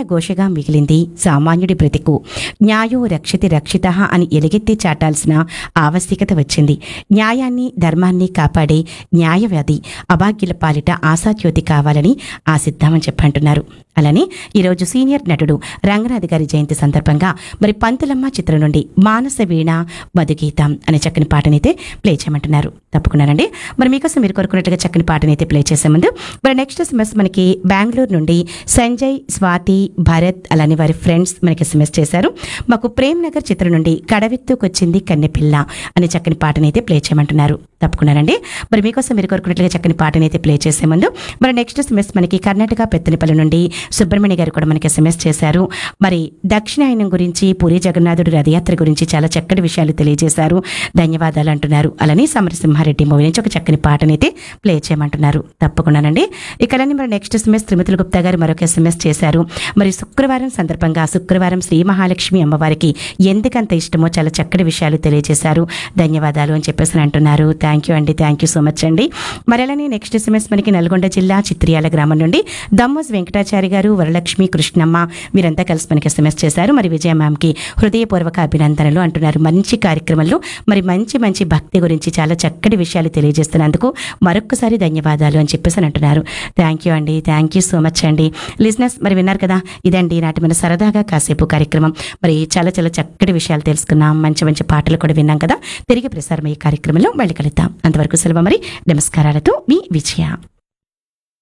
ఘోషగా మిగిలింది సామాన్యుడి బ్రతికు న్యాయో రక్షితి రక్షిత అని ఎలుగెత్తి చాటాల్సిన ఆవశ్యకత వచ్చింది న్యాయాన్ని ధర్మాన్ని కాపాడే న్యాయవాది అభాగ్యుల పాలిట ఆశాజ్యోతి కావాలని ఆశిద్దామని చెప్పంటున్నారు అలానే ఈరోజు సీనియర్ నటుడు రంగనాథ్ గారి జయంతి సందర్భంగా మరి పంతులమ్మ చిత్రం నుండి మానస వీణ మధుగీతం అనే చక్కని పాటనైతే ప్లే చేయమంటున్నారు తప్పకుండానండి మరి మీకోసం మీరు కోరుకున్నట్టుగా చక్కని పాటనైతే ప్లే చేసే ముందు మరి నెక్స్ట్ ఎస్ఎంఎస్ మనకి బెంగళూరు నుండి సంజయ్ స్వాతి భరత్ అలానే వారి ఫ్రెండ్స్ మనకి ఎస్ఎంఎస్ చేశారు మాకు ప్రేమ్ నగర్ చిత్రం నుండి కడవెత్తుకొచ్చింది కన్నెపిల్ల అనే చక్కని పాటనైతే ప్లే చేయమంటున్నారు తప్పకుండానండి మరి మీకోసం మీరు కోరుకున్నట్లుగా చక్కని పాటనైతే ప్లే చేసే ముందు మరి నెక్స్ట్ ఎస్ఎంఎస్ మనకి కర్ణాటక పెత్తనిపల్లి నుండి సుబ్రహ్మణ్య గారు కూడా మనకి ఎస్ఎంఎస్ చేశారు మరి దక్షిణాయనం గురించి పూరి జగన్నాథుడి రథయాత్ర గురించి చాలా చక్కటి విషయాలు తెలియజేశారు ధన్యవాదాలు అంటున్నారు అలానే సమరసింహారెడ్డి మూవీ నుంచి ఒక చక్కని పాటనైతే ప్లే చేయమంటున్నారు తప్పకుండానండి ఇక అలానే మరి నెక్స్ట్ ఎస్ఎంఎస్ త్రిమతుల గుప్తా గారు మరొక ఎస్ఎంఎస్ చేశారు మరి శుక్రవారం సందర్భంగా శుక్రవారం శ్రీ మహాలక్ష్మి అమ్మవారికి ఎందుకంత ఇష్టమో చాలా చక్కటి విషయాలు తెలియజేశారు ధన్యవాదాలు అని చెప్పేసి అంటున్నారు థ్యాంక్ యూ అండి థ్యాంక్ యూ సో మచ్ అండి మరి అలానే నెక్స్ట్ ఎస్ఎంఎస్ మనకి నల్గొండ జిల్లా చిత్రియాల గ్రామం నుండి దమ్మోజ్ వెంకటాచారి గారు వరలక్ష్మి కృష్ణమ్మ వీరంతా కలిసి మనకి ఎస్ఎంఎస్ చేశారు మరి విజయ మ్యామ్కి హృదయపూర్వక అభినందనలు అంటున్నారు మంచి కార్యక్రమంలో మరి మంచి మంచి భక్తి గురించి చాలా చక్కటి విషయాలు తెలియజేస్తున్నందుకు మరొక్కసారి ధన్యవాదాలు అని చెప్పేసి అని అంటున్నారు థ్యాంక్ యూ అండి థ్యాంక్ యూ సో మచ్ అండి లిజినెస్ మరి విన్నారు కదా ఇదండి నాటి మన సరదాగా కాసేపు కార్యక్రమం మరి చాలా చాలా చక్కటి విషయాలు తెలుసుకున్నాం మంచి మంచి పాటలు కూడా విన్నాం కదా తిరిగి ప్రసారం ఈ కార్యక్రమంలో మళ్ళీ కలుద్దాం అంతవరకు సెలవు మరి నమస్కారాలతో మీ విజయ